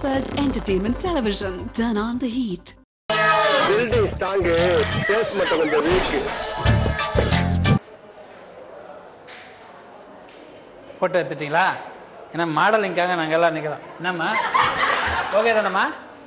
Peppers Entertainment Television. Turn on the heat. Building strong basement கொஞ்சம் weak photo எடுத்துட்டீங்களா ஏன்னா மாடலிங்காக நாங்கள் எல்லாம் நிற்கிறோம் என்னம்மா ஓகே தானம்மா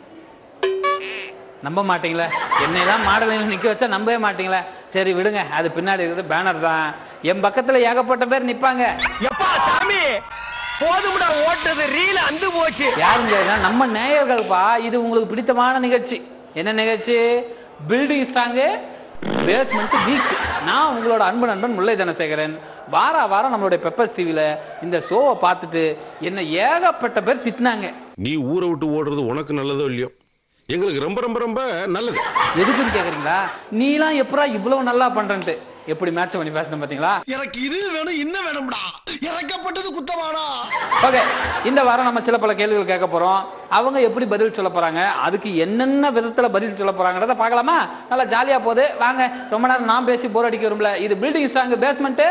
நம்ப மாட்டீங்களே என்னையெல்லாம் மாடலிங் நிற்க வச்சா நம்பவே மாட்டீங்களே சரி விடுங்க அது பின்னாடி இருக்குது பேனர் தான் என் பக்கத்தில் ஏகப்பட்ட பேர் நிற்பாங்க எப்பா சாமி போதும்டா ஓட்டது ரீல அந்து போச்சு யாருங்க இதுனா நம்ம நேயர்கள்ப்பா இது உங்களுக்கு பிடித்தமான நிகழ்ச்சி என்ன நிகழ்ச்சி பில்டிங் ஸ்ட்ராங்கு பேஸ்மெண்ட் வீக் நான் உங்களோட அன்பு நண்பன் முல்லை தனசேகரன் வார வாரம் நம்மளுடைய பெப்பர்ஸ் டிவியில இந்த ஷோவை பார்த்துட்டு என்ன ஏகப்பட்ட பேர் திட்டினாங்க நீ ஊரை விட்டு ஓடுறது உனக்கு நல்லதோ இல்லையோ எங்களுக்கு ரொம்ப ரொம்ப ரொம்ப நல்லது எதுக்குன்னு கேக்குறீங்களா நீலாம் எப்படா இவ்வளவு நல்லா பண்றன்ட்டு எப்படி மேட்ச் பண்ணி பேசணும் பாத்தீங்களா எனக்கு இது வேணும் இன்னும் வேணும்டா இறக்கப்பட்டது குத்தமாடா ஓகே இந்த வாரம் நம்ம சில பல கேள்விகள் கேட்க போறோம் அவங்க எப்படி பதில் சொல்ல போறாங்க அதுக்கு என்னென்ன விதத்துல பதில் சொல்ல போறாங்கறத பார்க்கலாமா நல்லா ஜாலியா போகுது வாங்க ரொம்ப நேரம் நான் பேசி போர் அடிக்க விரும்பல இது பில்டிங் ஸ்ட்ராங் பேஸ்மெண்ட்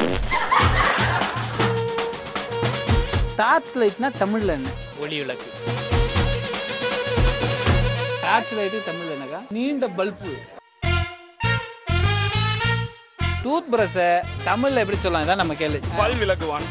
டார்ச் லைட்னா தமிழ்ல என்ன ஒளி விளக்கு டார்ச் லைட்டு தமிழ்ல என்னக்கா நீண்ட பல்பு டூத் பிரஷ தமிழ்ல எப்படி சொல்லலாம் இதான் நம்ம கேள்வி பல் விளக்குவான்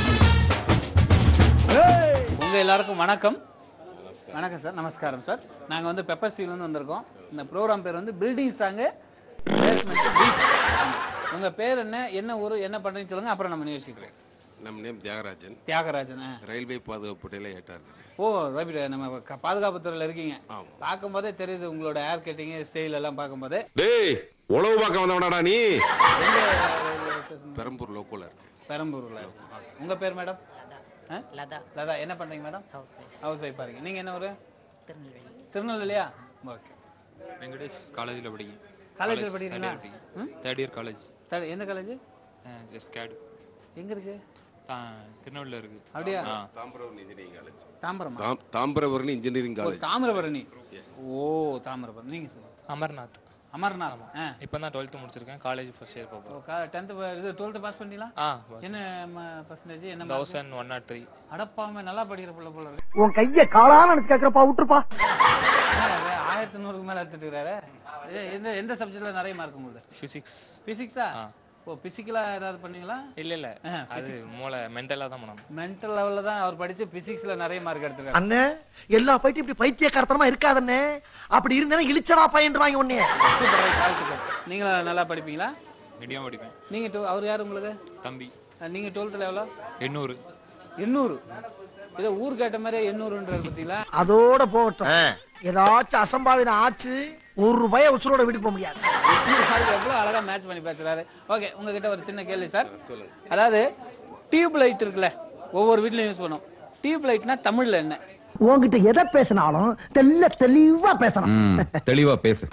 உங்க எல்லாருக்கும் வணக்கம் வணக்கம் சார் நமஸ்காரம் சார் நாங்க வந்து பெப்பர் ஸ்டீல் வந்து வந்திருக்கோம் இந்த ப்ரோக்ராம் பேர் வந்து பில்டிங் ஸ்ட்ராங்கு பேஸ்மெண்ட் பீச் உங்க பேர் என்ன என்ன ஊர் என்ன பண்றீங்கன்னு சொல்லுங்க அப்புறம் நம்ம நிகழ்ச்சிக்கிறேன் நம்ம நேம் தியாகராஜன் தியாகராஜன் ஆ. ரயில்வே பாதுகாப்பு பட்டியல ஏட்டார் ஓ ரவி நம்ம க- பாதுகாப்பு துறையில இருக்கீங்க ஆமா. பார்க்கும் போதே தெரியுது உங்களோட ஹேர் கட்டிங் ஸ்டைல் எல்லாம் பார்க்கும்போதே டேய் உழவு பார்க்க வந்தவனாடா நீ எந்த ரயில்வே ஸ்டேஷன் பெரம்பூர் லோக்கல்ல இருக்கு பெரம்பூர்ல உங்க பேர் மேடம் ஆ? லதா லதா என்ன பண்றீங்க madam housewife housewife பாருங்க நீங்க என்ன ஊரு திருநெல்வேலி திருநெல்வேலியா ஓகே வெங்கடேஷ் காலேஜில் படிக்கும் காலேஜில் படிக்கிறீங்களா ம்? தேர்ட் இயர் காலேஜ் சரி, எந்த காலேஜ் ஜஸ்ட் கேடு எங்க இருக்கு திருநெல்வேலியில் இருக்கு அப்படியா ஆ தாம்பரம் இன்ஜினியரிங் காலேஜ் தாம்பரமா தாம்பரபரணி இன்ஜினியரிங் ஓ, காலேஜ் தாமிரபரணி ஓ தாமிரபரணி நீங்க சொல்லுங்க அமர்நாத் அமர்நாத் ஆ இப்போ தான் டுவெல்த்து முடிச்சிருக்கேன் காலேஜ் ஃபர்ஸ்ட் இயர் போகிறோம் டென்த் இது டுவெல்த் பாஸ் பண்ணிட்டீங்களா ஆ என்ன பர்சன்டேஜ் என்ன mark? Thousand one naught three அடப்பாமே நல்லா படிக்கிற பிள்ளை போல இருக்கு உன் கைய காலா நினைச்சு கேக்குறப்பா விட்டுருப்பா என்ன இது, ஆயிரத்தி நூறுக்கு மேல எடுத்துட்டு இருக்காரு இது, எந்த எந்த சப்ஜெக்ட்ல நிறைய மார்க் உங்களுக்கு ஃபிசிக்ஸ் பிசிக்ஸா ஆ. ஓ பிசிக்கலா ஏதாவது பண்ணீங்களா இல்லை இல்லை ஆ, அது மூளை மென்டலாக தான் பண்ணணும் மென்டல் லெவல்ல தான் அவர் படிச்சு பிசிக்ஸ்ல நிறைய மார்க் எடுத்திருக்காரு அண்ணே எல்லா பைட்டும் இப்படி பைத்தியக்காரத்தனமா இருக்காதண்ணே அப்படி இருந்தா இழிச்சடா பையன்றாங்க உன்னைய சூப்பர் ரைட் வாழ்த்துக்கள் நீங்களும் நல்லா படிப்பீங்களா மீடியம் படிப்பேன் நீங்க two- அவர் யார் உங்களுக்கு தம்பி அஹ் நீங்க டுவெல்த்ல எவ்வளோ எண்ணூறு எண்ணூறு ஏதோ ஊர் கேட்ட மாதிரியே எண்ணூறுன்றது பார்த்தீங்களா அதோட போகட்டும் ஏதாச்சும் அசம்பாவிதம் ஆச்சு ஒரு ரூபாய உசுரோட வீட்டுக்கு போக முடியாது எவ்வளவு அழகா மேட்ச் பண்ணி பேசுறாரு ஓகே உங்ககிட்ட ஒரு சின்ன கேள்வி சார் சொல்லுங்க அதாவது டியூப் லைட் இருக்குல்ல ஒவ்வொரு வீட்லயும் யூஸ் பண்ணும் டியூப் லைட்னா தமிழ்ல என்ன உன்கிட்ட எதை பேசினாலும் தெல்ல தெளிவா பேசணும் தெளிவா பேசு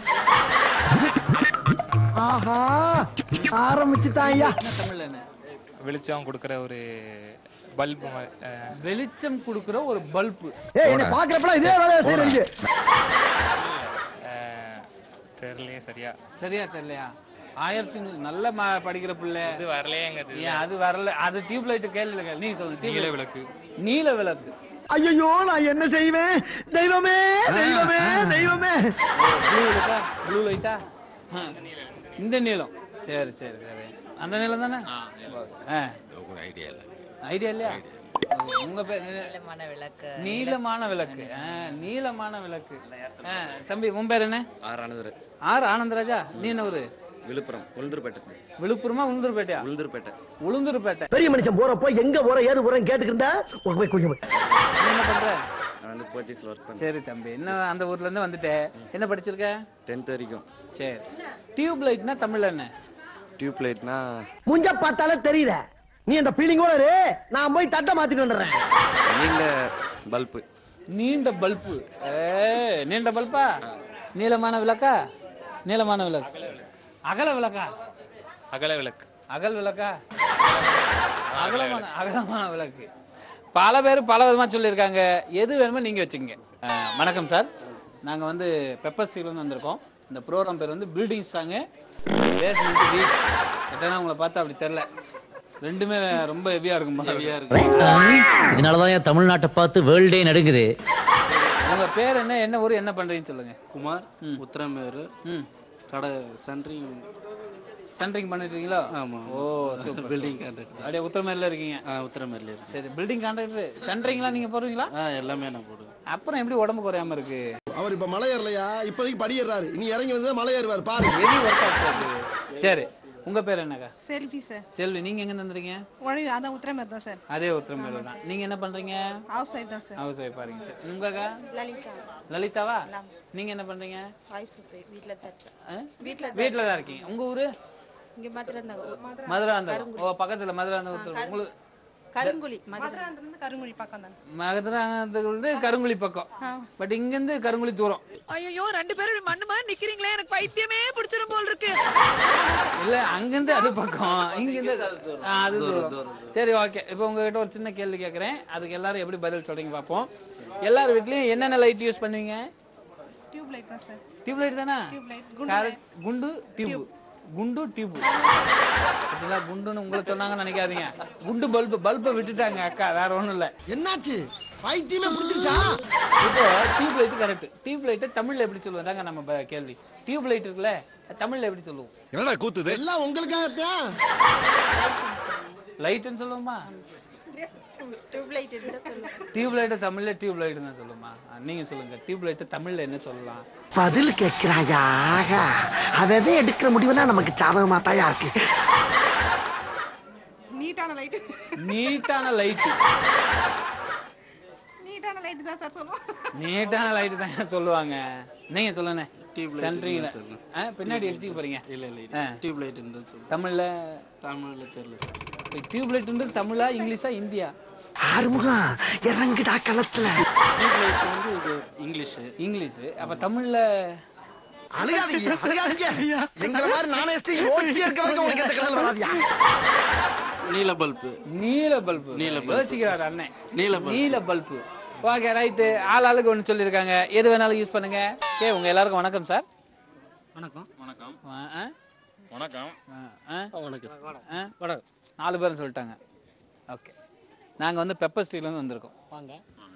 ஆஹா ஆரம்பிச்சுட்டான் ஐயா என்ன தமிழ்ல என்ன வெளிச்சம் கொடுக்குற ஒரு பல்பு வெளிச்சம் கொடுக்குற ஒரு பல்பு ஏய் என்ன பாக்குறப்பலாம் இதே வேலையை செய்யறீங்க தெரியலையே சரியா சரியா தெரியலையா ஆயிரத்தி நூறு நல்ல ம- படிக்கிற பிள்ளை இது வரலையேங்கிறது ஏன் அது வரல அது டியூப் லைட் கேள்வி கேள்வி நீங்க சொல்லுங்க tube நீல light. விளக்கு நீல விளக்கு ஐயோ நான் என்ன செய்வேன் தெய்வமே தெய்வமே தெய்வமே ப்ளூ லைட்டா ப்ளூ லைட்டா இந்த நீளம் சரி சரி சரி அந்த நீளம் தானே ஆ ஒரு ஐடியா இல்லை ஐடியா இல்லையா உங்க பேர் நீளமான விளக்கு நீளமான விளக்கு ஆ, நீளமான விளக்கு ஆ, தம்பி உன் பேர் என்ன ஆர் ஆனந்தர் ஆர் ஆனந்தராஜா நீ என்ன ஊரு விழுப்புரம் உளுந்தூர்பேட்டை சார் விழுப்புரமா உளுந்தூர்பேட்டையா உளுந்தூர்பேட்டை உளுந்தூர்பேட்டை பெரிய மனுஷன் போறப்போ எங்க போற ஏது போறேன்னு கேட்டுக்கிட்டா போய் கொஞ்சம் நீ என்ன பண்ற நான் வந்து கோச்சிங்ஸில் ஒர்க் பண்ணேன் சரி தம்பி என்ன அந்த ஊர்ல இருந்து வந்துட்டேன் என்ன படிச்சிருக்க டென்த் வரைக்கும் சரி டியூப் லைட்னா தமிழ்ல என்ன டியூப் லைட்னா முஞ்ச பார்த்தாலே தெரியல நீ அந்த ஃபீலிங்கோட இரு நான் போய் தட்டை மாத்திட்டு வந்துடுறேன் நீண்ட பல்பு நீண்ட பல்பு ஏ நீண்ட பல்பா நீளமான விளக்கா நீளமான விளக்கு அகல விளக்கா அகல விளக்கு அகல் விளக்கா அகலமான அகலமான விளக்கு பல பேர் பல விதமா சொல்லியிருக்காங்க எது வேணுமோ நீங்க வச்சுக்கங்க அஹ், வணக்கம் சார் நாங்க வந்து பெப்பர் ஸ்டீல் வந்து வந்திருக்கோம் இந்த ப்ரோக்ராம் பேர் வந்து பில்டிங் ஸ்ட்ராங்கு பேஸ்மெண்ட் வீக் எட்டனா உங்களை பார்த்தா அப்படி தெரில ரெண்டுமே ரொம்ப ஹெவியா இருக்கும் ஹெவியா இருக்கு இதனாலதான் என் தமிழ்நாட்டை பார்த்து வேர்ல்டே நடுங்குது உங்க பேர் என்ன என்ன ஊர் என்ன பண்றீங்கன்னு சொல்லுங்க குமார் ம். உத்திரமேரு ம் கடை சென்ட்ரிங் சென்ட்ரிங் பண்ணிட்டு இருக்கீங்களா ஆமா ஓ சூப்பர் பில்டிங் கான்ட்ராக்ட் தான் அப்படியே உத்தரமேல இருக்கீங்க ஆ உத்திரமேரில் இருக்கு சரி பில்டிங் கான்ட்ராக்டர் சென்ட்ரிங்லாம் நீங்க போடுவீங்களா ஆ எல்லாமே நான் போடுவேன் அப்புறம் எப்படி உடம்பு குறையாம இருக்கு அவர் இப்ப மலை ஏறலையா இப்போதைக்கு படி ஏறாரு இனி இறங்கி வந்து மலை ஏறுவார் பாரு எது ஒர்க் ஆகுது சரி உங்க பேர் என்னக்கா செல்வி சார் செல்வி நீங்க எங்க வந்துறீங்க உழவி அதான் உத்திரமேர் தான் சார் அதே உத்தரமேல தான் நீங்க என்ன பண்றீங்க ஹவுஸ் ஒய்ஃப் தான் சார் ஹவுஸ் ஒய்ஃப் பாருங்க சார் உங்கக்கா லலிதா லலிதாவா நீங்க என்ன பண்றீங்க வாய்ஸ் வீட்டில் தான் இருக்கேன் ஆ? வீட்டில் வீட்ல தான் இருக்கீங்க உங்க ஊரு இங்கே மதுராந்தகம் மதுராந்தகம் ஓ பக்கத்துல மதுராந்தகம் உங்களுக்கு கருங்குழி மதுராந்தகம் கருங்குழி பக்கம் தான் மதுராந்தகம் வந்து கருங்குழி பக்கம் பட் இங்க இருந்து கருங்குழி தூரம் ஐயோ ரெண்டு பேரும் மண்ணு மாதிரி நிக்கிறீங்களே எனக்கு பைத்தியமே பிடிச்சிரும் போல் இருக்கு இல்ல அங்கிருந்து அது பக்கம் இங்க இருந்து ஆ, அது தூரம் சரி ஓகே இப்போ உங்ககிட்ட ஒரு சின்ன கேள்வி கேக்குறேன் அதுக்கு எல்லாரும் எப்படி பதில் சொல்றீங்க பாப்போம் எல்லார் வீட்லயும் என்னென்ன லைட் யூஸ் பண்ணுவீங்க டியூப் லைட் தான் சார் டியூப் லைட் தானே டியூப் லைட் Correct. குண்டு டியூப் குண்டு டியூப் பார்த்தீங்களா குண்டுன்னு உங்களை சொன்னாங்கன்னு நினைக்காதீங்க குண்டு பல்பு பல்பை விட்டுட்டாங்க அக்கா வேற ஒண்ணும் இல்ல என்னாச்சு பைத்தியமே புரிஞ்சுச்சா இப்போ டியூப் லைட் கரெக்ட் டியூப் லைட்டை தமிழ்ல எப்படி சொல்லுவாங்க நம்ம ப- கேள்வி டியூப் லைட் இருக்குல்ல அது தமிழ்ல எப்படி சொல்லுவோம் என்னடா கூத்துது எல்லாம் உங்களுக்காகத்தான் லைட்னு சொல்லுவோமா டியூப் லைட் தான் சொல்லுவேன் டியூப் லைட்டை தமிழ்ல டியூப் லைட் தான் சொல்லுமா ஆ, நீங்க சொல்லுங்க டியூப் லைட்டை தமிழ்ல என்ன சொல்லலாம் பதில் கேட்கிறாயா அவன் எடுக்கிற முடிவெல்லாம் நமக்கு சாதகமா தாயா இருக்கு நீட்டான லைட் நீட்டான லைட் நீட்டான லைட் தான் சார் சொல்லுவோம் நீட்டான லைட் தான் சொல்லுவாங்க நீங்க சொல்லுங்க டியூப் லைட் சென்ட்ரிங்ல தான் சொல்லுவேன். ஆ, பின்னாடி அடிச்சுக்க போறீங்க இல்ல இல்ல ஆ. டியூப் லைட்னு தான் சொல்லுவேன் தமிழ்ல தமிழ்ல தெரியல சார் டியூப் லைட்ன்றது தமிழா இங்கிலீஷா இந்தியா ஆறுமுகம் இறங்குடா களத்துல டியூப் லைட் வந்து இது இங்கிலீஷ் இங்கிலீஷ் அப்ப தமிழ்ல அழுகாதீங்க அழுகாதீங்க எங்களை மாதிரி நானே யோசிச்சு இருக்க வரைக்கும் உங்களுக்கு எந்த கடல் வராதியா நீல பல்பு நீல பல்பு நீல பல்பு. யோசிக்கிறாரு அண்ணன் நீல பல்பு நீல பல்பு ஓகே ரைட்டு ஆள் ஆளுக்கு ஒன்று சொல்லியிருக்காங்க எது வேணாலும் யூஸ் பண்ணுங்க ஓகே உங்க எல்லாருக்கும் வணக்கம் சார் வணக்கம் வணக்கம் ஆ, ஆ, வணக்கம் ஆ, ஆ, வணக்கம் ஆ. நாலு பேரும் சொல்லிட்டாங்க ஓகே நாங்க வந்து பெப்பர் ஸ்டீல இருந்து வந்திருக்கோம் வாங்க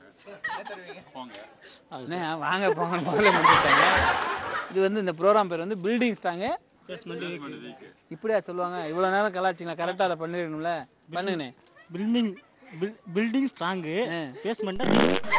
அண்ணே, வாங்க போங்க முதல்ல முடிச்சுட்டாங்க இது வந்து இந்த ப்ரோக்ராம் பேர் வந்து பில்டிங் ஸ்டாங்க இப்படியா சொல்லுவாங்க இவ்வளவு நேரம் கலாச்சிங்களா கரெக்டா அதை பண்ணிடணும்ல பண்ணுங்கண்ணே பில்டிங் பில்டிங் ஸ்ட்ராங்கு ஆ. Basement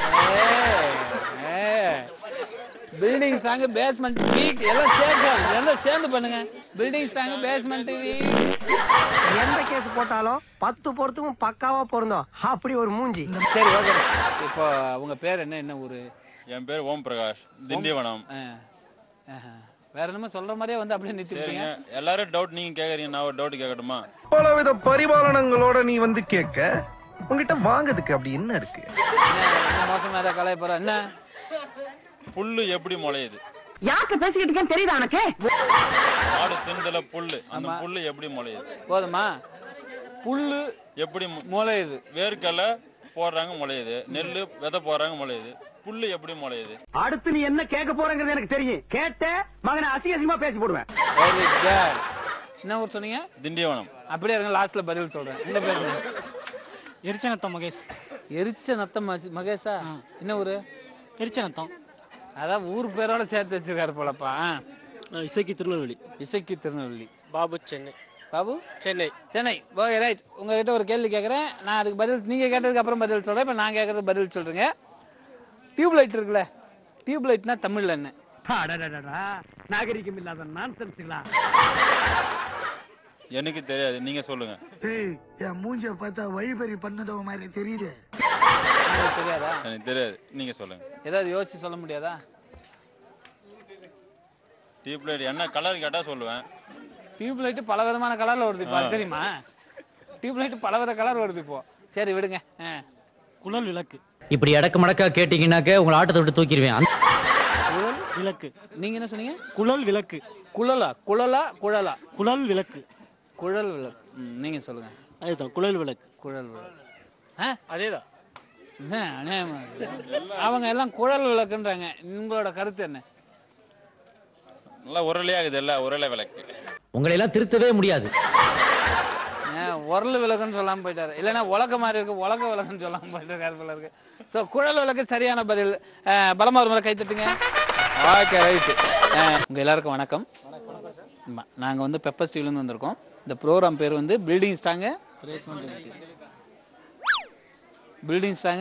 building strong basement weak எல்லாம் சேர்த்து எல்லாம் சேர்ந்து பண்ணுங்க பில்டிங் ஸ்ட்ராங் பேஸ்மெண்ட் வீக் எந்த கேஸ் போட்டாலும் பத்து பொறுத்துக்கும் பக்காவா பொருந்தோம் அப்படி ஒரு மூஞ்சி சரி ஓகே இப்போ உங்க பேர் என்ன என்ன ஊரு என் பேர் ஓம் பிரகாஷ் திண்டிவனம் ஆ. ஆஹா. வேற என்னமோ சொல்ற மாதிரியே வந்து அப்படியே நிறுத்திருக்கீங்க சரிங்க எல்லாரும் டவுட் நீங்க கேக்குறீங்க நான் ஒரு டவுட் கேட்கட்டுமா பலவித பரிபாலனங்களோட நீ வந்து கேட்க உங்ககிட்ட வாங்குறதுக்கு அப்படி என்ன இருக்கு என்ன, ரொம்ப மோசமா ஏதாவது கலைய போற என்ன புல்லு எப்படி முளையுது யார்கிட்ட பேசிக்கிட்டு இருக்கேன்னு தெரியுதா உனக்கு மாடு திண்டுல புல்லு அந்த ஆமா. புல்லு எப்படி முளையுது போதுமா புல்லு எப்படி மு- முளையுது வேர்க்கடலை போடுறாங்க முளையுது நெல்லு விதை போடுறாங்க முளையுது புல்லு எப்படி முளையுது அடுத்து நீ என்ன கேட்க போறங்கிறது எனக்கு தெரியும் கேட்ட மகனை அசிங்க அசிங்கமா பேசி போடுவேன் வெரி குட் என்ன ஊர் சொன்னீங்க திண்டிவனம் அப்படியே இருங்க லாஸ்ட்ல பதில் சொல்றேன் உங்க பேர் என்ன? எரிச்சனத்தம் மகேஷ் எரிச்ச நத்தம் மகேஷ்- மகேஷா என்ன ஊரு எரிச்சனத்தம் அதான் ஊர் பேரோட சேர்த்து வச்சிருக்காரு போலப்பா இசைக்கு திருநெல்வேலி இசைக்கு திருநெல்வேலி பாபு சென்னை பாபு சென்னை சென்னை ஓகே ரைட் உங்ககிட்ட ஒரு கேள்வி கேட்குறேன் நான் அதுக்கு பதில் நீங்க கேட்டதுக்கு அப்புறம் பதில் சொல்றேன் இப்போ நான் கேட்கறது பதில் சொல்றேங்க டியூப் லைட் இருக்குல்ல டியூப் லைட்னா தமிழ்ல என்ன நாகரிகம் இல்லாத நான்சென்ஸ்களா எனக்கு தெரியாது நீங்க சொல்லுங்க என் மூஞ்ச பார்த்தா வழிபறி பண்ணதவ மாதிரி தெரியுது உங்களுக்கு தெரியாதா எனக்கு தெரியாது நீங்க சொல்லுங்க ஏதாவது யோசிச்சு சொல்ல முடியாதா டியூப் லைட் என்ன கலர் கேட்டா சொல்லுவேன் டியூப் லைட் பல விதமான கலர்ல வருது இப்போ ஆ. தெரியுமா டியூப் லைட் பல வித கலர் வருது இப்போ சரி விடுங்க ஆ. குழல் விளக்கு இப்படி அடக்க மடக்கா கேட்டீங்கன்னாக்க உங்களை ஆட்டத்தை விட்டு தூக்கிடுவேன் அந்த- குழல் விளக்கு நீங்க என்ன சொன்னீங்க குழல் விளக்கு குழலா குழலா குழலா குழல் விளக்கு குழல் விளக்கு ம், நீங்க சொல்லுங்க அதுதான் குழல் விளக்கு குழல் விளக்கு ஆ அதேதான் என்ன அநியாயமா இருக்கு. அவங்க எல்லாம் குழல் விளக்குன்றாங்க உங்களோட கருத்து என்ன நல்லா உரலையாகுது இல்ல உரலை விளக்கு உங்களை எல்லாம் திருத்தவே முடியாது ஆ, உரல் விளக்குன்னு சொல்லாம போயிட்டாரு இல்லைன்னா உலக மாதிரி இருக்கு உலக விளக்குன்னு சொல்லாம போயிட்டாரு போல இருக்கு ஸோ குழல் விளக்கு சரியான பதில் அஹ், பலமா ஒரு முறை கை தட்டுங்க ஓகே ரைட்டு உங்க எல்லாருக்கும் வணக்கம் ஆமா, நாங்க வந்து பெப்பர் ஸ்டீல்லேருந்து வந்திருக்கோம் இந்த ப்ரோக்ராம் பேர் வந்து building strong building strong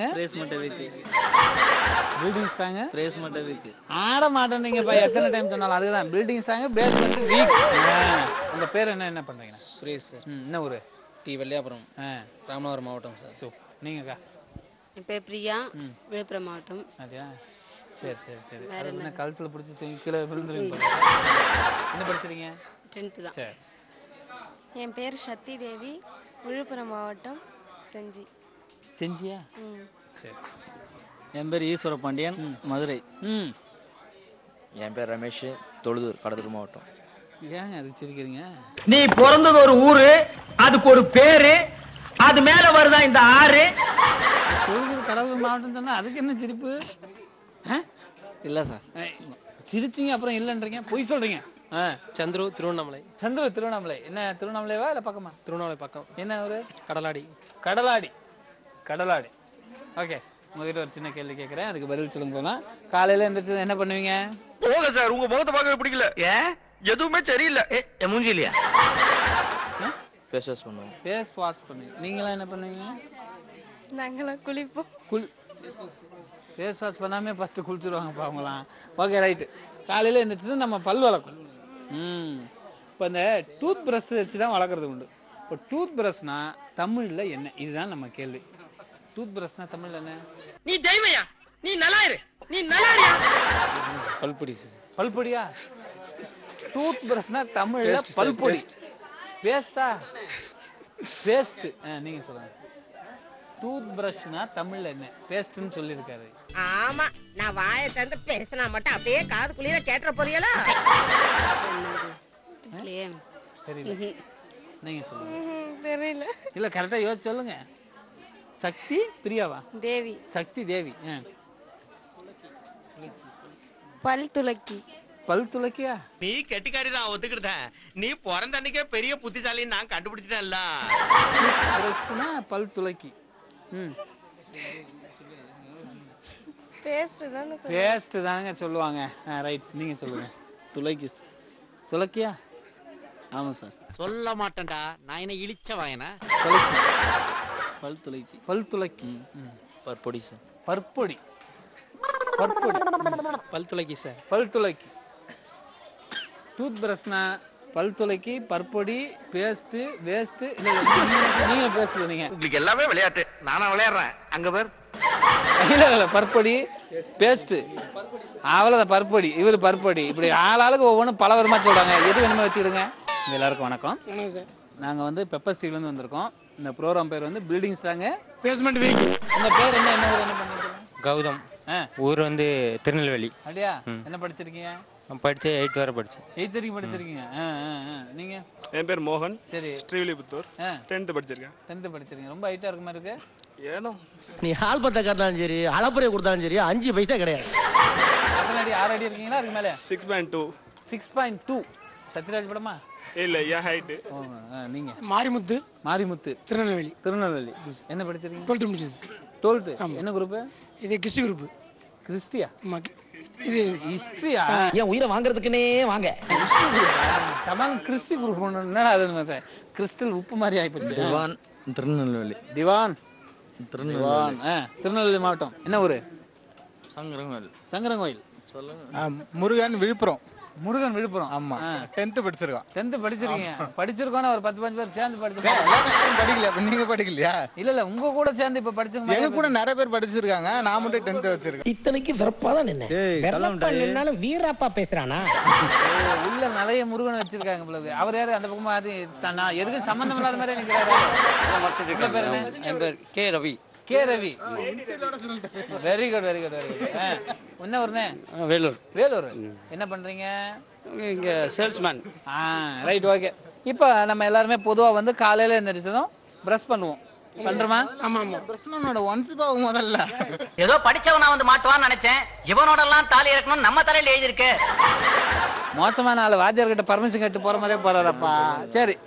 building strong ஆட மாட்டேன்றீங்கப்பா எத்தனை டைம் சொன்னாலும் அதுதான் பில்டிங் ஸ்டாங்க பேஸ்மெண்ட் வீக் உங்க பேர் என்ன என்ன பண்றீங்க சுரேஷ் சார் ம், என்ன ஊரு டி வெள்ளையாபுரம் ஆ ராமநாதபுரம் மாவட்டம் சார் சோ நீங்கக்கா என் பேர் பிரியா ம். விழுப்புரம் மாவட்டம் அப்படியா சரி சரி சரி வேற அது என்ன? என்ன கழுத்துல பிடிச்சி தூக்கி கீழே விழுந்துருவீங்க என்ன படிக்கிறீங்க டென்த்து தான் சரி என் பேர் சக்தி தேவி விழுப்புரம் மாவட்டம் செஞ்சி செஞ்சியா ம் சரி என் பேர் ஈஸ்வர பாண்டியன் மதுரை ம் என் பேர் ரமேஷ் தொழுதூர் கடலூர் மாவட்டம் ஏங்க அதுக்கு சிரிக்கிறீங்க நீ பிறந்தது ஒரு ஊரு அதுக்கு ஒரு பேரு அது மேல வருதா இந்த ஆறு தொழுதூர் கடலூர் மாவட்டம் சொன்னா அதுக்கு என்ன சிரிப்பு ஆ? இல்லை சார் ஏய், சிரிச்சீங்க அப்புறம் இல்லைன்றீங்க பொய் சொல்றீங்க ஆ சந்துரு திருவண்ணாமலை சந்திர திருவண்ணாமலை என்ன திருவண்ணாமலைவா இல்ல பக்கமா திருவண்ணாமலை பக்கம் என்ன ஒரு கடலாடி கடலாடி கடலாடி ஓகே உங்ககிட்ட ஒரு சின்ன கேள்வி கேட்குறேன் அதுக்கு பதில் சொல்லுங்க போனா காலையில எந்திரிச்சு என்ன பண்ணுவீங்க போங்க சார் உங்க முகத்தை பார்க்கவே பிடிக்கல ஏன் எதுவுமே சரியில்லை என் மூஞ்சி இல்லையா ஃபேஸ் வாஷ் பண்ணுவோம் ஃபேஸ் வாஷ் பண்ணுவீங்க நீங்களாம் என்ன பண்ணுவீங்க நாங்களாம் குளிப்போம் குள் ஃபேஸ் வாஷ் பண்ணாமே ஃபர்ஸ்ட் குளிச்சிருவாங்கப்பா அவங்களாம் ஓகே ரைட்டு காலையில எந்திரிச்சது நம்ம பல் வளர்க்கணும் ம் இப்போ இந்த டூத் பிரஷ் வச்சு தான் வளர்க்குறது உண்டு இப்போ டூத் பிரஷ்னா தமிழ்ல என்ன இதுதான் நம்ம கேள்வி டூத் பிரஷ்னா தமிழ்ல என்ன நீ தெய்வயா நீ நல்லா இரு நீ நல்லா இரு பல்பொடி பல்பொடியா டூத் பிரஷ்னா தமிழ்ல பல்பொடி பேஸ்டா பேஸ்ட் நீங்க சொல்லுங்க டூத் பிரஷ்னா தமிழ்ல என்ன பேஸ்ட்னு சொல்லியிருக்காரு ஆமா நான் வாயை திறந்து பேசினா மட்டும் அப்படியே காது குளிர கேட்டுற போறீங்களா என்னது இல்லையே தெரியல நீங்க சொல்லுங்க தெரியல இல்ல கரெக்டா யோசிச்சு சொல்லுங்க சக்தி பிரியாவா தேவி சக்தி தேவி ஆ. பல் துளக்கி பல் துளக்கியா நீ கெட்டிக்காரி தான் ஒத்துக்கிட்டேன் நீ பிறந்த அன்னைக்கே பெரிய புத்திசாலின்னு நான் கண்டுபிடிச்சிட்டேன்ல பிரஷ்னா பல் துளக்கி ம் பேஸ்ட் தானே சொல்லுவாங்க. பேஸ்ட் தாங்க சொல்லுவாங்க ரைட் நீங்க சொல்லுங்க துளைக்கு துளக்கியா ஆமாம் சார் சொல்ல மாட்டேன்டா நான் என்ன இழிச்ச வாயனா துளக்கி பல் துளைக்கு பல் துளக்கி ம். பற்பொடி சார் பற்பொடி பற்பொடி பல் துளைக்கி சார் பல் துளக்கி டூத் பிரஷ்னா பல் துளக்கி பற்பொடி பேஸ்ட் வேஸ்ட் இல்ல இல்ல, நீங்க- நீங்க பேசல நீங்க உங்களுக்கு எல்லாமே விளையாட்டு நானா விளையாடுறேன் அங்க பேர் இல்ல இல்ல பற்பொடி பேஸ்ட் அவ்வளவுதான் பற்பொடி இவரு பற்பொடி இப்படி ஆளாளுக்கு ஒவ்வொன்றும் பல விதமா சொல்றாங்க எது வேணுமோ வச்சுக்கிடுங்க உங்க எல்லாருக்கும் வணக்கம் நாங்க வந்து பெப்பர் ஸ்டீல் இருந்து வந்திருக்கோம் இந்த ப்ரோக்ராம் பேர் வந்து பில்டிங் ஸ்டாங்க பேஸ்மெண்ட் வீக் இந்த பேர் என்ன என்ன ஊர் என்ன பண்ணீங்க கௌதம் ஆ ஊர் வந்து திருநெல்வேலி அப்படியா என்ன படிச்சிருக்கீங்க படிச்சு எயிட் வரை படிச்சேன் எயித் வரைக்கும் படிச்சிருக்கீங்க ஆ, ஆ, ஆ. நீங்க என் பேர் மோகன் சரி ஸ்ரீவில்லிபுத்தூர் ஆ டென்த் படிச்சிருக்கேன் டென்த்து படிச்சிருக்கீங்க ரொம்ப ஹைட்டா இருக்க மாதிரி இருக்கு ஏனோ நீ ஆல்பத்தை காட்டினாலும் சரி அளப்புறையை கொடுத்தாலும் சரி அஞ்சு பைசா கிடையாது எத்தனை அடி ஆறு அடி இருக்கீங்களா அதுக்கு மேல six point two six point two Sathyaraj படமா இல்ல என் ஹைட்டு ஓ, ஆ, நீங்க மாரிமுத்து மாரிமுத்து திருநெல்வேலி திருநெல்வேலி என்ன படிச்சிருக்கீங்க டுவெல்த்து முடிச்சது டுவெல்த்து என்ன குரூப் இது கிறிஸ்டி குரூப் கிறிஸ்டியா இது ஹிஸ்டரியா என் உயிரை வாங்குறதுக்குன்னே வாங்க கமல் கிறிஸ்டி குரூப் ஒன்று என்னடா அது கிறிஸ்டல் உப்பு மாதிரி ஆயிப்போச்சு திவான் திருநெல்வேலி திவான் திருநெல்வேலி திவான் ஆ, திருநெல்வேலி மாவட்டம் என்ன ஊரு சங்கரங்கல் சங்கரங்கோயில் முருகன் விழுப்புரம் முருகன் விழுப்புரம் ஆமா ஆ. டென்த் படிச்சிருக்கான் டென்த்து படிச்சிருக்கீங்க படிச்சிருக்கோன்னா ஒரு பத்து பஞ்சு பேர் சேர்ந்து படிச்சிருக்கோம் படிக்கல அப்ப நீங்க படிக்கலையா இல்ல இல்ல உங்க கூட சேர்ந்து இப்ப படிச்சவங்க எங்க கூட நிறைய பேர் படிச்சிருக்காங்க நான் மட்டும் டென்த் வச்சிருக்கேன் இத்தனைக்கு வெறப்பா தான் நின்ன வீராப்பா பேசுறானா ஓ, உள்ள நிறைய முருகன் வச்சிருக்காங்க பிள்ளை அவர் யாரு அந்த பக்கமா அது த- நான் எதுக்கும் சம்பந்தம் இல்லாத மாதிரி நிக்கிறாரு உங்க பேர் என்ன என் பேர் K Ravi K Ravi very good very good very good என்ன ஊர்னே வேலூர் வேலூர் என்ன பண்றீங்க இங்க சேல்ஸ்மேன் ஆ ரைட் ஓகே இப்போ நம்ம எல்லாருமே பொதுவா வந்து காலையில எந்திரிச்சதும் பிரஷ் பண்ணுவோம் பண்றோமா ஆமா ஆமா பிரச்சனோட ஒன்ஸ் பாவம் முதல்ல ஏதோ படிச்சவனா வந்து மாட்டுவான்னு நினைச்சேன் இவனோட எல்லாம் தாலி இறக்கணும் நம்ம தலையில எழுதி இருக்கு மோசமான ஆளு வாத்தியார் கிட்ட பர்மிஷன் கேட்டு போற மாதிரியே போறாரப்பா சரி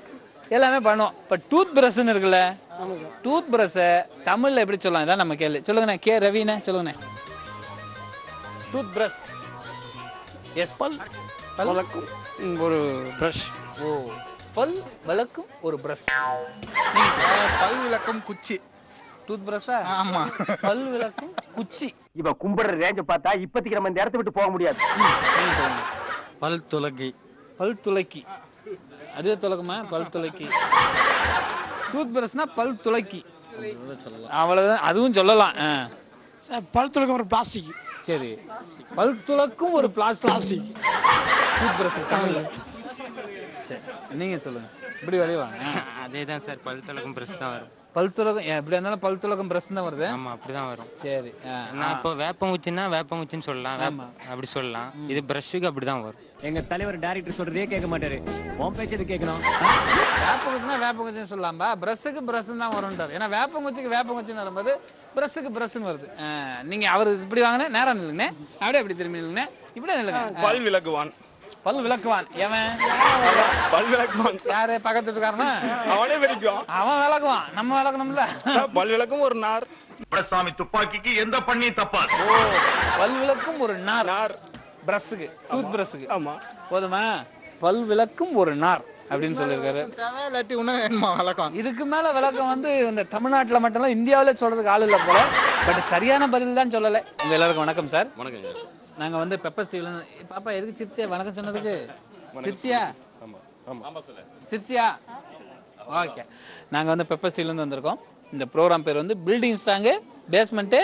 எல்லாமே பண்ணுவோம் இப்ப டூத் பிரஷ்னு இருக்குல்ல டூத் பிரஷ தமிழ்ல எப்படி சொல்லலாம் இதான் நம்ம கேள்வி சொல்லுங்கண்ணே கே ரவிண்ணே சொல்லுங்கண்ணே டூத் பிரஷ் எஸ் பல் வழக்கும் ஒரு பிரஷ் ஓ பல் விளக்கும் ஒரு பிரஷ் பல் விளக்கம் குச்சி டூத் பிரஷா ஆமா. பல் விளக்கும் குச்சி இவ கும்பிடுற ரேஞ்ச பார்த்தா இப்போதைக்கு நம்ம இந்த இடத்த விட்டு போக முடியாது நீங்க சொல்லுங்க பல் துலக்கி பல் துளக்கி அதுவே துலக்குமா பல் துளக்கி டூத் பிரஷ்னா பல் துளக்கி அவ்வளவுதான் அதுவும் சொல்லலாம் ஆ. சார் பல் துலக்கம் ஒரு பிளாஸ்டிக் சரி பல் துளக்கும் ஒரு பிளாஸ்டிக் டூத் பிரஷ் தமிழ்ல சரி நீங்க சொல்லுங்க இப்படி வெளியே வாங்க ஆ. அதே தான் சார் பல் துலக்கம் பிரஷ் தான் வரும் பல் துலகம் ஏன் எப்படி இருந்தாலும் பல் துலகம் பிரஷ் தான் வருது ஆமா அப்படிதான் வரும் சரி ஆ, நான் ஆ. இப்போ வேப்பங்குச்சின்னா வேப்பங்குச்சின்னு சொல்லலாம் வேப்ப- ஆமா. அப்படி சொல்லலாம் இது பிரஷ்ஷுக்கு அப்படிதான் வரும் எங்க தலைவர் டைரக்டர் சொல்றதே கேட்க மாட்டாரு உன் பேச்சது கேட்கணும் வேப்பங்குச்சினா வேப்பங்குச்சின்னு சொல்லலாம்பா பிரஷ்ஷுக்கு பிரஷ் தான் வரும்ன்றார் ஏன்னா வேப்பங்குச்சிக்கு வேப்பங்குச்சின்னு வரும்போது பிரஷ்ஷுக்கு பிரஷ்னு வருது ஆ, நீங்க அவர் இப்படி வாங்கினே நேரம் நில்லுங்க அப்படியே இப்படி திரும்பி நில்லுங்க இப்படியே நில்லுங்க ஆ. பல் விளக்குவான் பல் விளக்குவான் எவன் பல் விளக்குவான் யாரு பக்கத்து வீட்டுக்காரனா அவனே வெறிக்குவான் அவன் விளக்குவான் நம்ம விளக்கணும்ல பல் விளக்கும் ஒரு நார் சாமி துப்பாக்கிக்கு எந்த பண்ணி தப்பா ஓ பல் விளக்கும் ஒரு நார் நார் பிரஷ்ஷுக்கு டூத் பிரஷ்ஷுக்கு ஆமா போதுமா பல் விளக்கும் ஒரு நார் அப்படின்னு சொல்லியிருக்காரு தேவை இல்லாட்டி இன்னும் வேணுமா விளக்கம் இதுக்கு மேல விளக்கம் வந்து இந்த தமிழ்நாட்டுல மட்டும் இல்ல இந்தியாவிலே சொல்றதுக்கு ஆள் இல்ல போல பட் சரியான பதில் தான் சொல்லல உங்க எல்லாருக்கும் வணக்கம் சார் வணக்கம் நாங்க வந்து பெப்பர் ஸ்டீவ்ல பாப்பா எதுக்கு சிரிச்சியா வணக்கம் சொன்னதுக்கு சிரிச்சியா சிரிச்சியா ஓகே நாங்க வந்து பெப்பர் ஸ்டீவ்ல இருந்து வந்திருக்கோம் இந்த ப்ரோக்ராம் பேர் வந்து பில்டிங் ஸ்ட்ராங்கு பேஸ்மெண்ட்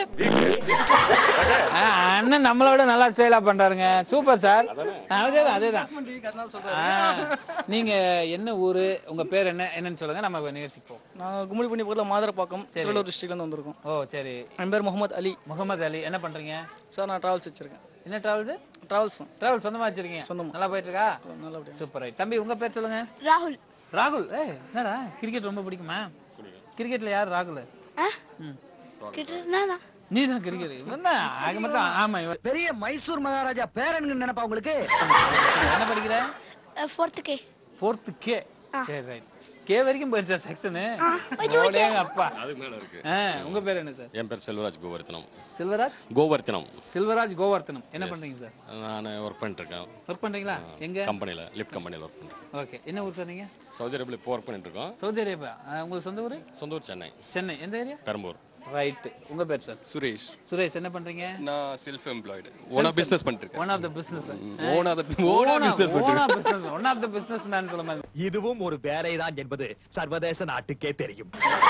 அண்ணன் நம்மளோட நல்லா ஸ்டைலா பண்றாருங்க சூப்பர் சார் அதேதான் அதேதான் ஆ, நீங்க என்ன ஊரு உங்க பேர் என்ன என்னன்னு சொல்லுங்க நம்ம நிகழ்ச்சிக்கு போவோம் நான் கும்மிடி பண்ணி பக்கத்தில் மாதரப்பாக்கம் சரி. திருவள்ளூர் டிஸ்ட்ரிக்ட்லேருந்து வந்திருக்கோம் ஓ சரி என் பேர் முகமது அலி முகமது அலி என்ன பண்றீங்க சார் நான் டிராவல்ஸ் வச்சிருக்கேன் என்ன டிராவல்ஸ் டிராவல்ஸ் டிராவல் சொந்தமா வச்சிருக்கீங்க சொந்தமா. நல்லா போயிட்டு இருக்கா நல்லபடியா சூப்பர் ரைட் தம்பி உங்க பேர் சொல்லுங்க ராகுல் ராகுல் ஏய் என்னடா கிரிக்கெட் ரொம்ப பிடிக்குமா கிரிக்கெட்ல யார் ராகுல் ம். கிட்ட நீ தான் கிரிக்கெட் இவன் தான் ஆக மொத்தம் ஆமா இவன் பெரிய மைசூர் மகாராஜா பேரன் நினைப்பா உங்களுக்கு என்ன படிக்கிற ஃபோர்த்து கே ஃபோர்த்து கே சரி ரைட் கே வரைக்கும் போயிருச்சா செக்ஷனு போச்சு, போச்சு. அப்பா அதுக்கு மேல இருக்கு ஆ, உங்க பேர் என்ன சார் என் பேர் செல்வராஜ் கோவர்த்தனம் செல்வராஜ் கோவர்த்தனம் செல்வராஜ் கோவர்த்தனம் என்ன பண்றீங்க சார் நான் ஒர்க் பண்ணிட்டு இருக்கேன் ஒர்க் பண்றீங்களா எங்க கம்பெனில லிஃப்ட் கம்பெனில ஒர்க் பண்றேன் ஓகே என்ன ஊர் சார் நீங்க சவுதி அரேபியா இப்போ ஒர்க் பண்ணிட்டு இருக்கோம் சவுதி அரேபியா ஆ, உங்களுக்கு சொந்த ஊர் சொந்த ஊர் சென்னை சென்னை எந்த ஏரியா பெரம்பூர் ரைட் உங்க பேர் சார் சுரேஷ் சுரேஷ் என்ன பண்றீங்க நான் செல்ஃப் எம்ப்ளாய்டு ஓனா பிசினஸ் பண்ணிட்டு இருக்கேன் one of the business own ஆ the- own ஆ business பண்ணிட்டு இருக்கேன். Business one of the businessman சொல்ல மாதிரி இதுவும் ஒரு வேலைதான் என்பது சர்வதேச நாட்டுக்கே தெரியும்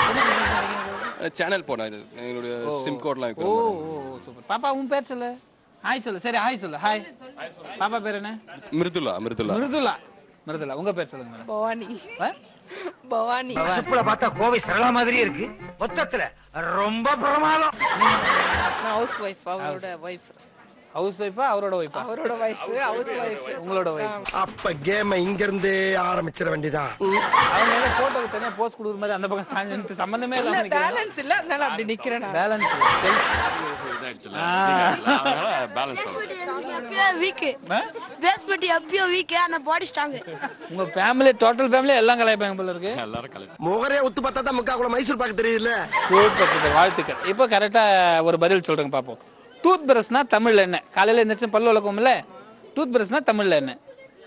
சேனல் போனா இது எங்களுடைய சிம் கோட்லாம் ஓ வைக்கிறோம் ஓ சூப்பர் பாப்பா உன் பேர் சொல்லு ஹாய் சொல்லு சரி ஹாய் சொல்லு ஹாய் பாப்பா பேர் என்ன மிருதுலா மிருதுலா மிருதுலா மிருதுலா உங்க பேர் சொல்லுங்க மேடம் பவானி ஆ? பவானி சுப்புல பார்த்தா கோவை சரளா மாதிரியே இருக்கு மொத்தத்துல ரொம்ப பிரமாதம் நான் ஹவுஸ் ஒய்ஃப் அவரோட ஒய்ஃப் ஹவுஸ் ஒய்ஃபா அவரோட ஒய்ஃபா அவரோட ஒய்ஃப் ஹவுஸ் ஒய்ஃப் உங்களோட ஒய்ஃப் அப்ப கேம இங்க இருந்தே ஆரம்பிச்சிட வேண்டியதான் அவங்க ஏதோ போட்டோக்கு தனியா போஸ்ட் கொடுக்குற மாதிரி அந்த பக்கம் சாஞ்சு நின்று சம்பந்தமே இல்ல இல்லாம நிக்கிறேன் பேலன்ஸ் இல்ல அதனால அப்படி நிக்கிறேன் நான். பேலன்ஸ் இதாயிடுச்சுல ஆ. பேலன்ஸ் ஆகும் வீக் பேஸ்மெண்ட் எப்பயோ வீக் ஆனா பாடி ஸ்ட்ராங் உங்க ஃபேமிலி டோட்டல் ஃபேமிலி எல்லாம் கலாய்ப்பாங்க போல இருக்கு எல்லாரும் கலெக்ட் முகரே ஒத்து பார்த்தா தான் முக்கா கூட மைசூர் பாக்கு தெரியுதுல்ல சூப்பர் சூப்பர் வாழ்த்துக்கள் இப்போ கரெக்டா ஒரு பதில் சொல்றேங்க பாப்போம் டூத் பிரஷ்னா தமிழ்ல என்ன காலையில எந்திரிச்சு பல்லு விளக்கும்ல டூத் பிரஷ்னா தமிழ்ல என்ன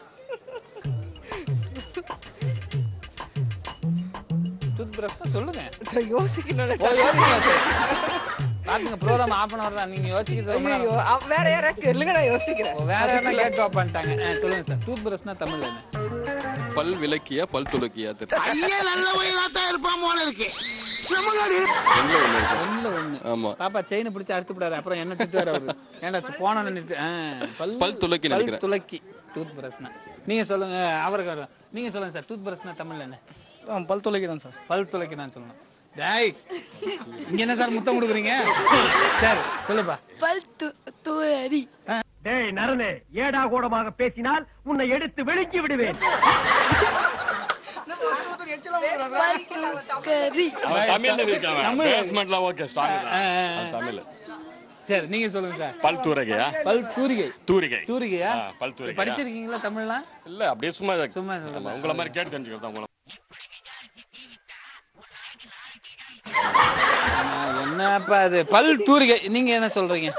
டூத் பிரஷ்னா சொல்லுங்க யோசிக்கணும் ஓ, யோசிங்க சரி. பாத்துங்க ப்ரோக்ராம் ஆஃப் பண்ண வரதான் நீங்க யோசிக்கிறது ரொம்ப ஐயோ நேரம். அவ- வேற யாராவது கேளுங்க நான் யோசிக்கிறேன் ஓ, வேற யாரும் கேட் ஆஃப் பண்ணிட்டாங்க ஆ, சொல்லுங்க சார் டூத் பிரஷ்னா தமிழ்ல என்ன பல் விளக்கியா பல் துளக்கியா தெரியல இருப்பான் போல இருக்கு ரெண்டுல ஒண்ணு இருக்கு ஒண்ணுல ஒண்ணு ஆமா பாப்பா செயின் பிடிச்சு அறுத்து விடாது அப்புறம் என்ன திட்டு வர அவரு ஏன்டா போன நிறுத்து ஆ, பல் பல் துலக்கி பல் நினைக்கிறேன். துலக்கி டூத் பிரஷ்னா நீங்க சொல்லுங்க அவருக்கு வரும். நீங்க சொல்லுங்க சார் டூத் பிரஷ்னா தமிழ்ல என்ன பல் துளைக்கு தான் சார் பல் துலக்கி நான் சொல்லணும் டேய் இங்க என்ன சார் முத்தம் கொடுக்குறீங்க சரி சொல்லுப்பா பல் தூரி டேய் நரனே ஏடா கூடமாக பேசினால் உன்னை எடுத்து விழுங்கி விடுவேன் பல் கறி அவன் தமிழ்ல இருக்கான் தமிழ். பேஸ்மெண்ட்ல ஓகே ஸ்ட்ராங் ஆ, ஆ, ஆ. தமிழ் சரி நீங்க சொல்லுங்க சார் பல் தூரகையா பல் தூரிகை தூரிகை தூரிகையா ஆ, பல் தூரிகை படிச்சிருக்கீங்களா தமிழ்லாம் இல்ல அப்படியே சும்மா சும்மா சொல்லுங்க. ஆமா, உங்கள மாதிரி கேட்டு தெரிஞ்சுக்கிறது தான் உங்கள என்னப்பா அது பல் தூரிகை நீங்க என்ன சொல்றீங்க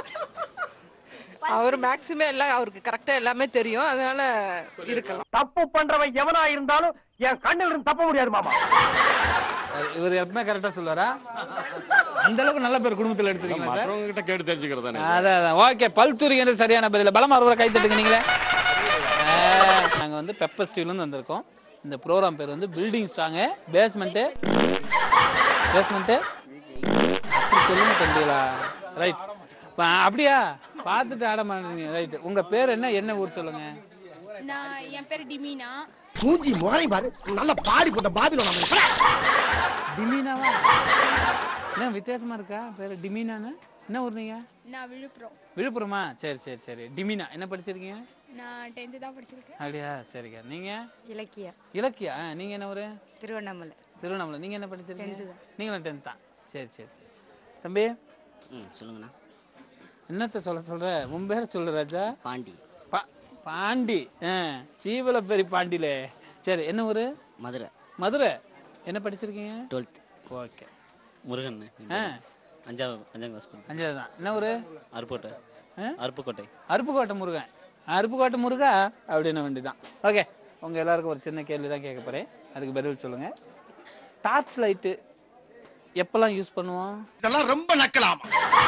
அவர் மேக்ஸிமம் எல்லாம் அவருக்கு கரெக்டா எல்லாமே தெரியும் அதனால இருக்கலாம் தப்பு பண்றவன் எவனா இருந்தாலும் என் கண்ணில் இருந்து தப்ப முடியாது மாமா அஹ் இவர் எப்பவுமே கரெக்டா சொல்லுவாரா அந்த அளவுக்கு நல்ல பேர் குடும்பத்துல எடுத்துருக்கீங்களா சார் மற்றவங்க கிட்ட கேட்டு தெரிஞ்சுக்கிறது தானே அதான் அதான் ஓகே பல் தூரிகை சரியான பதில் பலமா ஒருவரை கை தட்டுங்க நீங்களே ஆஹ், நாங்க வந்து பெப்பர் ஸ்டீவ்ல இருந்து வந்திருக்கோம் இந்த ப்ரோக்ராம் பேர் வந்து பில்டிங் ஸ்ட்ராங்கு பேஸ்மெண்ட்டு பேஸ்மெண்ட்டு அப்படி சொல்லுங்க தம்பிகளா ரைட் அப்படியா பார்த்துட்டு ஆட மாட்டீங்க ரைட் உங்க பேர் என்ன என்ன ஊர் சொல்லுங்க நான் என் பேர் டிமினா மூஞ்சி முறை பாரு நல்ல பாடி போட்ட பாபிலோன் நம்ம டிமீனாவா என்ன வித்தியாசமா இருக்கா பேரு டிமீனான்னு என்ன ஊர் நீங்க நான் விழுப்புரம் விழுப்புரமா சரி சரி சரி டிமினா என்ன படிச்சிருக்கீங்க நான் டென்த்து தான் படிச்சிருக்கேன் அப்படியா சரிங்க நீங்க இலக்கியா இலக்கியா ஆ, நீங்க என்ன ஊரு திருவண்ணாமலை திருவண்ணாமலை நீங்க என்ன படிச்சிருக்கீங்க Tenth தான். நீங்களும் டென்த் தான் சரி சரி சரி தம்பி ம் சொல்லுங்கண்ணா என்னத்த சொல்ல சொல்ற உன் பேரை சொல்லு ராஜா பாண்டி பா பாண்டி ஆ சீவல பெரிய பாண்டிலே சரி என்ன ஊரு மதுரை மதுரை என்ன படிச்சிருக்கீங்க டுவெல்த் ஓகே முருகன் ஆ அஞ்சாவது அஞ்சாம் கிளாஸ் படிக்கிறேன் அஞ்சாவது தான் என்ன ஊரு அருப்புக்கோட்டை ஆ? அருப்புக்கோட்டை அருப்புக்கோட்டை முருகன் அருப்புக்கோட்டை முருகா அப்படின்னு வேண்டிதான் ஓகே உங்க எல்லாருக்கும் ஒரு சின்ன கேள்வி தான் கேட்க போறேன் அதுக்கு பதில் சொல்லுங்க டார்ச் லைட்டு எப்பெல்லாம் யூஸ் பண்ணுவோம் இதெல்லாம் ரொம்ப நக்கலாமா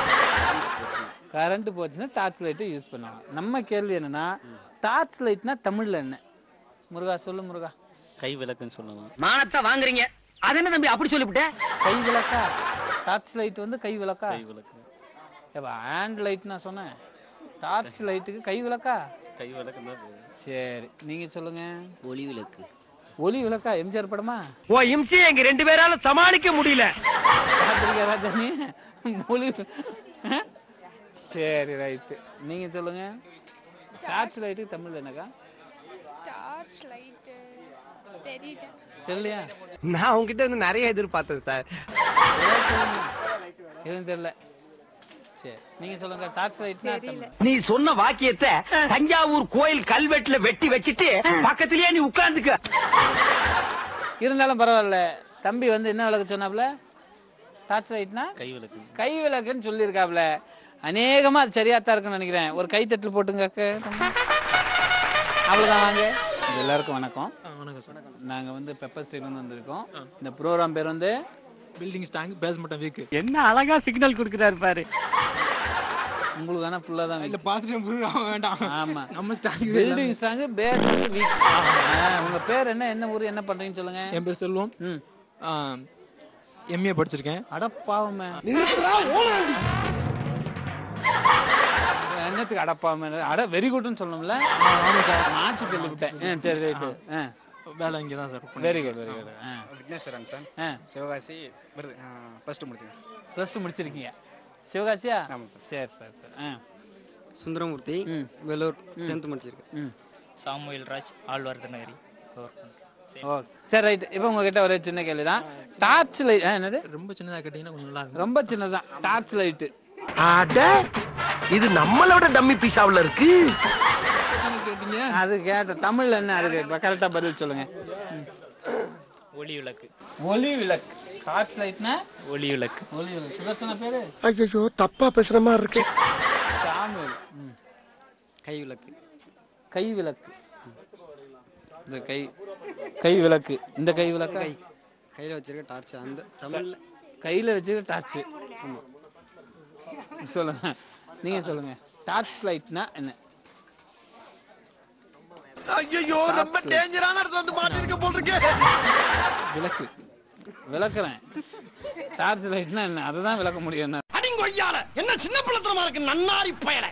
கரண்ட் போச்சுன்னா டார்ச் லைட்டு யூஸ் பண்ணுவாங்க நம்ம கேள்வி என்னன்னா டார்ச் லைட்னா தமிழ்ல என்ன முருகா சொல்லு முருகா கை விளக்குன்னு சொல்லுவாங்க மானத்தை வாங்குறீங்க அது என்ன தம்பி அப்படி சொல்லிவிட்ட கை விளக்கா டார்ச் லைட் வந்து கை விளக்கா கை விளக்கு ஏப்பா ஹேண்ட் லைட் நான் சொன்னேன் டார்ச் லைட்டுக்கு கை விளக்கா கை விளக்கு தான் பேரு. சரி நீங்க சொல்லுங்க ஒளி விளக்கு ஒளி விளக்கா எம்ஜிஆர் படமா ஓ இம்சியை எங்க ரெண்டு பேரால சமாளிக்க முடியல பார்த்திருக்கியா ராஜா நீ ஒளி ஆ? சரி ரைட்டு நீங்க சொல்லுங்க டார்ச் லைட்டுக்கு தமிழ்ல என்னக்கா டார்ச் லைட்டு தெரியல தெரியலையா நான் உங்ககிட்ட இருந்து நிறைய எதிர்பார்த்தேன் சார் ஏதாவது சொல்லுங்க. எதுவும் தெரியல சரி நீங்க சொல்லுங்க டார்ச் லைட்னா தமிழ் நீ சொன்ன வாக்கியத்தை தஞ்சாவூர் கோயில் கல்வெட்டுல வெட்டி வச்சிட்டு பக்கத்திலேயே நீ உட்கார்ந்துக்க இருந்தாலும் பரவாயில்ல தம்பி வந்து என்ன விளக்கு சொன்னாப்ல டார்ச் லைட்னா கை விளக்கு கை விளக்குன்னு சொல்லியிருக்காப்ல அநேகமா அது சரியாத்தான் இருக்குன்னு நினைக்கிறேன் ஒரு கைத்தட்டல் போட்டுங்க அக்கா. அவ்வளவுதான் வாங்க எல்லாருக்கும் வணக்கம் நாங்க வந்து பெப்பர் ஸ்டீல் வந்து வந்திருக்கோம் இந்த ப்ரோக்ராம் பேர் வந்து பில்டிங் ஸ்டாங் பேஸ்மெண்ட் வீக் என்ன அழகா சிக்னல் கொடுக்கிறாரு பாரு உங்களுக்கு தானே ஃபுல்லா தான் இல்ல பாத்துட்டு வேண்டாம் ஆமா நம்ம strong building strong base weak உங்க பேர் என்ன என்ன ஊர் என்ன பண்றீங்கன்னு சொல்லுங்க என் பேர் செல்வம் ம் எம்ஏ படிச்சிருக்கேன் அட பாவமே என்னத்துக்கு அடப்பாம அட வெரி குட்னு சொல்லணும்ல ஆமா சார் மாத்தி சொல்லிவிட்டேன் ஆ, சரி ரைட்டு வேலை இங்கே தான் sir very good very good Vigneshwaran sir ஆ சிவகாசி ஃபர்ஸ்ட் முடிச்சேன் ப்ளஸ் டூ முடிச்சிருக்கீங்க சிவகாசியா ஆமா சரி சரி சரி ஆ சுந்தரமூர்த்தி ம். வெள்ளூர் ம். டென்த் முடிச்சிருக்கேன் ம் சாமுவேல் ராஜ் ஆழ்வார்த்தனகிரி ஓகே சரி ரைட் இப்போ உங்ககிட்ட ஒரு சின்ன கேள்வி தான் டார்ச் லைட் என்னது ரொம்ப சின்னதா கேட்டீங்கன்னா கொஞ்சம் நல்லா இருக்கும் ரொம்ப சின்னதான் டார்ச் லைட்டு அட இது நம்மளோட டம்மி பீஸாவுல இருக்கு கேட்டீங்க அது கேட்ட தமிழ்ல என்ன அதுக்கு கரெக்டா பதில் சொல்லுங்க ம். ஒளி விளக்கு ஒளி விளக்கு டார்ச் லைட்னா ஒளி விளக்கு ஒளி விளக்கு சுதர்சன பேரு ஐயோ தப்பா பேசுற மாதிரி இருக்கு சாமுவேல் ம். கை விளக்கு கை விளக்கு இந்த கை கை விளக்கு இந்த கை விளக்கா கை கையில வச்சிருக்க டார்ச் அந்த தமிழ்ல கையில வச்சுக்க டார்ச் சொல்லுங்க நீங்க சொல்லுங்க டார்ச் லைட்னா என்ன ஐயோ ரொம்ப டேஞ்சரான இடத்துல வந்து மாட்டிருக்க போல் இருக்கு விளக்கு விளக்குறேன் டார்ச் லைட்னா என்ன அதை தான் விளக்க முடியும் என்ன அடிங்கொய்யால என்ன சின்ன பிள்ளைத்தனமா இருக்கு நன்னாரி பயல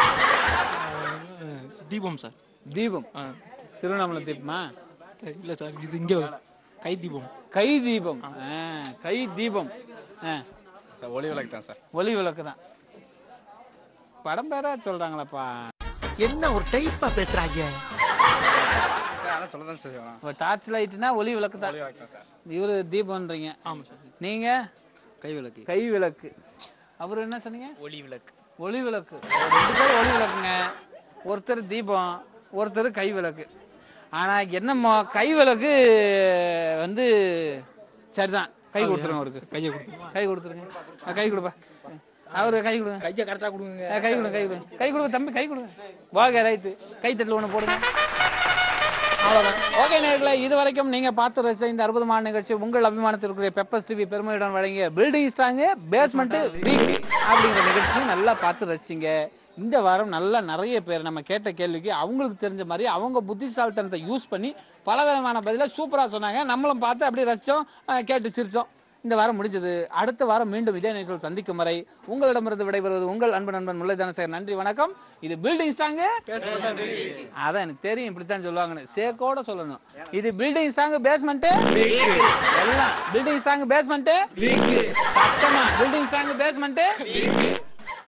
தீபம் சார் தீபம் திருவண்ணாமலை தீபமா இல்ல சார் இது இங்க கை தீபம் கை தீபம் ஆ, கை தீபம் ஆ, சார் ஒளி விளக்கு தான் சார் ஒளி விளக்கு தான் படம் பேரா சொல்றாங்களப்பா என்ன ஒரு டைப்பா பேசுறாங்க சார் அதான் சொல்ல தான் சார் வேணாம். இப்போ டார்ச் லைட்னா ஒளி விளக்கு தான் ஒளி விளக்கு தான் சார் இவரு தீபம்ன்றீங்க ஆமா சார் நீங்க கை விளக்கு கை விளக்கு அவர் என்ன சொன்னீங்க ஒளி விளக்கு ஒளி விளக்கு ரெண்டு பேரும் ஒளி விளக்குங்க ஒருத்தர் தீபம் ஒருத்தர் கை விளக்கு ஆனா என்னமோ கை விளக்கு வந்து சரிதான் கை கொடுத்துருங்க அவருக்கு கையை கொடுத்துருங்க கை கொடுத்துருங்க ஆ, கை கொடுப்பா அவரு கை கொடுங்க கையை கரெக்டா கொடுங்க ஆ, கை கொடுங்க கை கொடுங்க கை கொடுங்க தம்பி கை கொடுங்க வாங்க ரைட்டு கை தட்டல் ஒன்று போடுங்க அவ்வளவுதான் ஓகே நேர்களே இது வரைக்கும் நீங்க பார்த்து ரசித்த இந்த அற்புதமான நிகழ்ச்சி உங்கள் அபிமானத்திற்குரிய பெப்பர்ஸ் டிவி பெருமையுடன் வழங்கிய பில்டிங் ஸ்ட்ராங்கு பேஸ்மெண்ட் வீக் அப்படிங்கிற நிகழ்ச்சியும் நல்லா பார்த்து ரசிச்சிங்க இந்த வாரம் நல்லா நிறைய பேர் நம்ம கேட்ட கேள்விக்கு அவங்களுக்கு தெரிஞ்ச மாதிரி அவங்க புத்திசாலித்தனத்தை யூஸ் பண்ணி பல விதமான பதில சூப்பரா சொன்னாங்க நம்மளும் பார்த்து அப்படியே ரசிச்சோம் அஹ் கேட்டு சிரிச்சோம் இந்த வாரம் முடிஞ்சது அடுத்த வாரம் மீண்டும் இதே நிகழ்ச்சியில் சந்திக்கும் வரை உங்களிடமிருந்து விடைபெறுவது உங்கள் அன்பு நண்பன் முல்லைதான சார் நன்றி வணக்கம் இது பில்டிங் சாங் அதான் எனக்கு தெரியும் இப்படித்தான் சொல்லுவாங்கன்னு சேக்கோட சொல்லணும் இது பில்டிங் சாங் பேஸ்மெண்ட் எல்லாம் பில்டிங் சாங் பேஸ்மெண்ட் சத்தமா பில்டிங் சாங் பேஸ்மெண்ட்